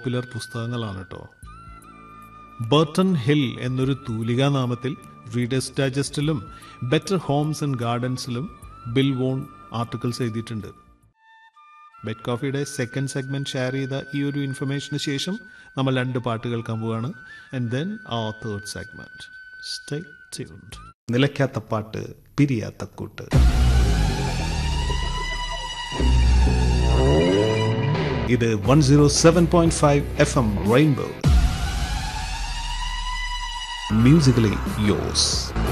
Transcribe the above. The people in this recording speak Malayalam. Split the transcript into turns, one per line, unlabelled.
പോപ്പുലർ പുസ്തകങ്ങളാണ് കേട്ടോ ബർട്ടൺ ഹിൽ എന്നൊരു തൂലികാ നാമത്തിൽ റീഡേഴ്സ് ഡൈജസ്റ്റിലും ബെറ്റർ ഹോംസ് ആൻഡ് ഗാർഡൻസിലും ബിൽ വോൺ ആർട്ടിക്കിൾസ് എഴുതിയിട്ടുണ്ട് ബെറ്റ് കോഫിയുടെ സെക്കൻഡ് സെഗ്മെന്റ് ഷെയർ ചെയ്ത ഈ ഒരു ഇൻഫർമേഷന് ശേഷം നമ്മൾ രണ്ട് പാട്ട് കേൾക്കാൻ പോവാണ് ആൻഡ് ദെൻ ആ തേർഡ് സെഗ്മെന്റ് സ്റ്റേ ട്യൂൺഡ് നിലയ്ക്കാത്ത പാട്ട് പിരിയാത്ത കൂട്ട് ഇത് one zero seven point five F M rainbow musically yours.